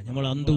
നമ്മൾ അന്തു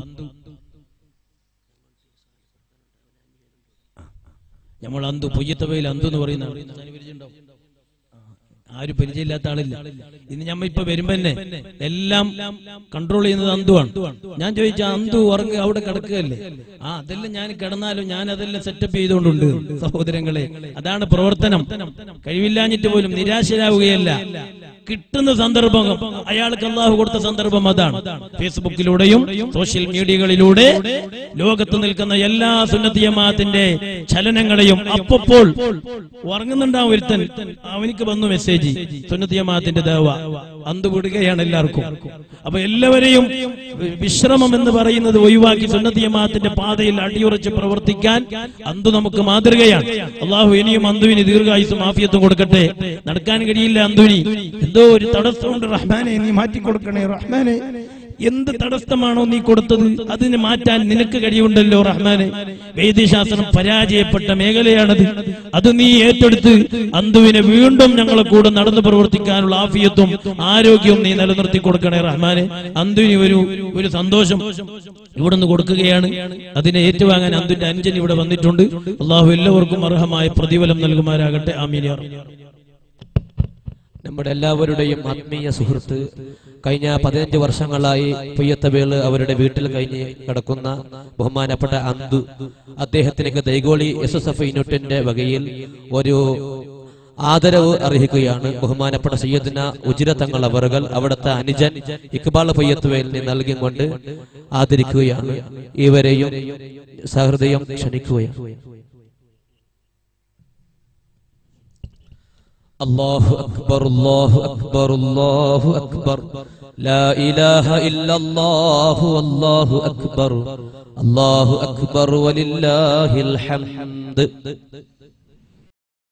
നമ്മൾ അന്തു പൊയ്യത്തവയിൽ അന്തു എന്ന് പറയുന്ന ആള്. പരിചയമുണ്ടോ? ആരും പരിചയമില്ലാത്ത ആളില്ല ഇന്ന് ഞമ്മ ഇപ്പൊ വരുമ്പോ തന്നെ എല്ലാം കൺട്രോൾ ചെയ്യുന്നത് അന്തുവാണ് ഞാൻ ചോദിച്ച അന്തു ഉറങ്ങി അവിടെ കിടക്കുകയല്ലേ ആ അതെല്ലാം ഞാൻ കിടന്നാലും ഞാൻ അതെല്ലാം സെറ്റപ്പ് ചെയ്തുകൊണ്ടുണ്ട് സഹോദരങ്ങളെ അതാണ് പ്രവർത്തനം കഴിവില്ലാഞ്ഞിട്ട് പോലും നിരാശരാവുകയല്ല കിട്ടുന്ന സന്ദർഭം അയാൾക്ക് അള്ളാഹു കൊടുത്ത സന്ദർഭം അതാണ് ഫേസ്ബുക്കിലൂടെയും സോഷ്യൽ മീഡിയകളിലൂടെ ലോകത്ത് നിൽക്കുന്ന എല്ലാ സുന്നത്തി ജമാഅത്തിന്റെ ചലനങ്ങളെയും അപ്പപ്പോൾ ഉറങ്ങുന്നുണ്ടാവും ഒരുത്തൻ അവനിക്ക് വന്നു മെസ്സേജ് സുന്നത്തി ജമാഅത്തിന്റെ ദേവ അന്ത് വിടുകയാണ് എല്ലാവർക്കും അപ്പൊ എല്ലാവരെയും വിശ്രമം എന്ന് പറയുന്നത് ഒഴിവാക്കി സുന്നത്തി ജമാഅത്തിന്റെ പാതയിൽ അടിയുറച്ച് പ്രവർത്തിക്കാൻ അന്തു നമുക്ക് മാതൃകയാണ് അള്ളാഹു ഇനിയും അന്തുവിന് ദീർഘായുസും ആഫിയത്തും കൊടുക്കട്ടെ നടക്കാൻ കഴിയില്ല അന്തുവിനി എന്തോ ഒരു തടസ്സമുണ്ട് റഹ്മാനെ നീ മാറ്റി കൊടുക്കണേ റഹ്മാനെ എന്ത് തടസ്സമാണോ നീ കൊടുത്തത് അതിനെ മാറ്റാൻ നിനക്ക് കഴിയുണ്ടല്ലോ റഹ്മാനെ വൈദ്യശാസ്ത്രം പരാജയപ്പെട്ട മേഖലയാണത് അത് നീ ഏറ്റെടുത്ത് അന്തുവിനെ വീണ്ടും ഞങ്ങളെ കൂടെ നടന്നു പ്രവർത്തിക്കാനുള്ള ആഫിയത്തും ആരോഗ്യവും നീ നിലനിർത്തി കൊടുക്കണേ റഹ്മാനെ അന്തുവിന് ഒരു ഒരു സന്തോഷം ഇവിടെ നിന്ന് കൊടുക്കുകയാണ് അതിനെ ഏറ്റുവാങ്ങാൻ അന്തുവിന്റെ അഞ്ചൻ ഇവിടെ വന്നിട്ടുണ്ട് അള്ളാഹു എല്ലാവർക്കും അർഹമായ പ്രതിഫലം നൽകുമാരാകട്ടെ ആമീൻ യാ റബ്ബ്. നമ്മുടെ എല്ലാവരുടെയും ആത്മീയ സുഹൃത്ത് കഴിഞ്ഞ പതിനഞ്ച് വർഷങ്ങളായി പുയ്യത്തവേള് അവരുടെ വീട്ടിൽ കഴിഞ്ഞ് കിടക്കുന്ന ബഹുമാനപ്പെട്ട അന്തു അദ്ദേഹത്തിലേക്ക് ദൈഗോളി എസ് എസ് എഫ് യൂണിറ്റിന്റെ വകയിൽ ഒരു ആദരവ് അർഹിക്കുകയാണ് ബഹുമാനപ്പെട്ട സയ്യദിന ഉജിര തങ്ങൾ അവറുകൾ അവിടുത്തെ അനുജൻ ഇക്ബാൽ പയ്യത്തുവേലിനെ നൽകിക്കൊണ്ട് ആദരിക്കുകയാണ് ഇവരെയും സഹൃദയം ക്ഷണിക്കുകയാണ് الله أكبر الله أكبر الله أكبر لا إله إلا الله والله أكبر الله أكبر ولله الحمد